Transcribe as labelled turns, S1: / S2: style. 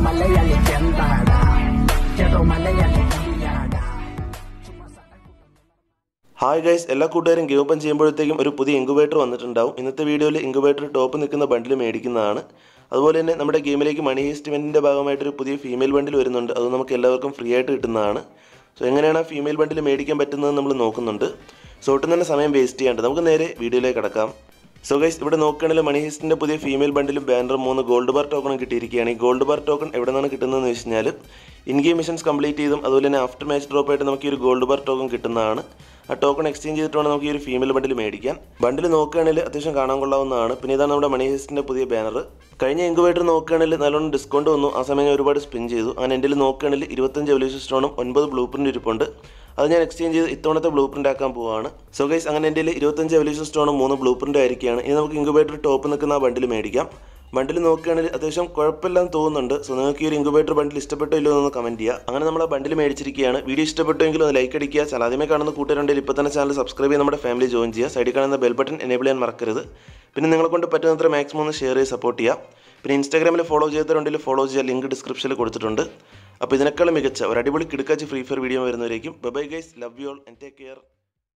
S1: മലയാളി ചെന്താടാ ചേട്ടോ Malayali കവിയാടാ
S2: hi guys എല്ലാ കൂട്ടുകാരും ഗെയിം ഓപ്പൺ ചെയ്യുമ്പോഴത്തേക്കും ഒരു പുതിയ ഇൻക്യുബേറ്റർ വന്നിട്ടുണ്ടാവും ഇന്നത്തെ വീഡിയോയിൽ ഇൻക്യുബേറ്റർ ടോപ്പ് നിൽക്കുന്ന ബണ്ടിൽ മേടിക്കുന്നതാണ് അതുപോലെ തന്നെ നമ്മുടെ ഗെയിമിലേക്ക് മണി ഇൻവെൻറ്റിൻ്റെ ഭാഗമായിട്ടൊരു പുതിയ ഫീമെയിൽ ബണ്ടിൽ വരുന്നുണ്ട് അത് നമുക്ക് എല്ലാവർക്കും ഫ്രീ ആയിട്ട് കിട്ടുന്നതാണ് സോ എങ്ങനെയാണ് ആ ഫീമെയിൽ ബണ്ടിൽ മേടിക്കാൻ പറ്റുന്നത് നമ്മൾ നോക്കുന്നുണ്ട് സോ ഒട്ടും തന്നെ സമയം വേസ്റ്റ് ചെയ്യാണ്ട് നമുക്ക് നേരെ വീഡിയോയിലേക്ക് കിടക്കാം സോ ഗൈസ് ഇവിടെ നോക്കുകയാണെങ്കിൽ മണി ഹിസ്റ്റിൻ്റെ പുതിയ ഫീമെയിൽ ബണ്ടിലും ബാനറും മൂന്ന് ഗോൾഡ് ബാർ ടോക്കണും കിട്ടിയിരിക്കുകയാണ് ഈ ഗോൾഡ് ബാർ ടോക്കൺ എവിടെ നിന്നാണ് കിട്ടുന്നതെന്ന് വെച്ച് കഴിഞ്ഞാൽ ഇൻ ഗെയിം മിഷൻസ് കംപ്ലീറ്റ് ചെയ്തും അതുപോലെ തന്നെ ആഫ്റ്റർ മാച്ച് ഡ്രോപ്പ് ആയിട്ട് നമുക്ക് ഈ ഒരു ഗോൾഡ് ബാർ ടോക്കൺ കിട്ടുന്നതാണ് ആ ടോക്കൺ എക്സ്ചേഞ്ച് ചെയ്തിട്ട് വേണം നമുക്ക് ഈ ഒരു ഫീമെയിൽ ബണ്ടിൽ മേടിക്കാൻ ബണ്ടിൽ നോക്കുകയാണെങ്കിൽ അത്യാവശ്യം കാണാൻ കൊള്ളാവുന്നതാണ് പിന്നെ ഇതാണ് നമ്മുടെ മണി ഹിസ്റ്റിൻ്റെ പുതിയ ബാനർ കഴിഞ്ഞ ഇൻക്യുബേറ്റർ നോക്കുകയാണെങ്കിൽ നല്ലോണം ഡിസ്കൗണ്ട് വന്നു ആ സമയം ഞാൻ ഒരുപാട് സ്പിൻ ചെയ്തു അങ്ങനെ എൻ്റെ നോക്കുകയാണെങ്കിൽ ഇരുപത്തഞ്ച് എവല്യൂഷൻ സ്റ്റോണും ഒൻപത് ബ്ലൂ പ്രിൻ്റ് ഇരിപ്പുണ്ട് അത് ഞാൻ എക്സ്ചേഞ്ച് ചെയ്ത് ഇത്തവണത്തെ ബ്ലൂ പ്രിൻ്റ് ആക്കാൻ പോവുകയാണ് സോ ഗൈസ് അങ്ങനെ എൻ്റെ ഇരുപത്തഞ്ച് എവല്യൂഷൻ സ്റ്റോണും മൂന്ന് ബ്ലൂ പ്രിൻ്റ് ആയിരിക്കുകയാണ് ഇനി നമുക്ക് ഇൻക്യുബേറ്റർ ടോപ്പ് നിൽക്കുന്ന ആ ബണ്ടിൽ മേടിക്കാം ബണ്ടിൽ നോക്കുകയാണെങ്കിൽ അത്യാവശ്യം കുഴപ്പമില്ലാന്ന് തോന്നുന്നുണ്ട് സോ നിങ്ങൾക്ക് ഈ ഒരു ഇൻക്യുബേറ്റർ ബണ്ടിൽ ഇഷ്ടപ്പെട്ടോ ഇല്ലോ എന്ന് കമൻറ്റ് ചെയ്യുക അങ്ങനെ നമ്മൾ ആ ബണ്ടിൽ മേടിച്ചിരിക്കുകയാണ് വീഡിയോ ഇഷ്ടപ്പെട്ടുവെങ്കിൽ ഒന്ന് ലൈക്ക് അടിക്കുക ചാനൽ ആദ്യമേ കാണുന്ന കൂട്ടുകാരുണ്ടെങ്കിൽ ഇപ്പോൾ തന്നെ ചാനൽ സബ്സ്ക്രൈബ് ചെയ്ത് നമ്മുടെ ഫാമിലി ജോയിൻ ചെയ്യുക സൈഡിൽ കാണുന്ന ബെൽ ബട്ടൺ എനേബിൾ ചെയ്യാൻ മറക്കരുത് പിന്നെ നിങ്ങളെ കൊണ്ട് പറ്റുന്നത്ര മാക്സിമം ഒന്ന് ഷെയർ ചെയ്ത് സപ്പോർട്ട് ചെയ്യുക പിന്നെ ഇൻസ്റ്റാഗ്രാമിൽ ഫോളോ ചെയ്തിട്ടുണ്ടെങ്കിൽ ഫോളോ ചെയ്യാൻ ലിങ്ക് ഡിസ്ക്രിപ്ഷനിൽ കൊടുത്തിട്ടുണ്ട് അപ്പോൾ ഇതിനേക്കാളും മികച്ച ഒരു അടിപൊളി കിടക്കാച്ച് ഫ്രീ ഫയർ വീഡിയോ വരുന്നവരേക്കും bye guys love you all and take care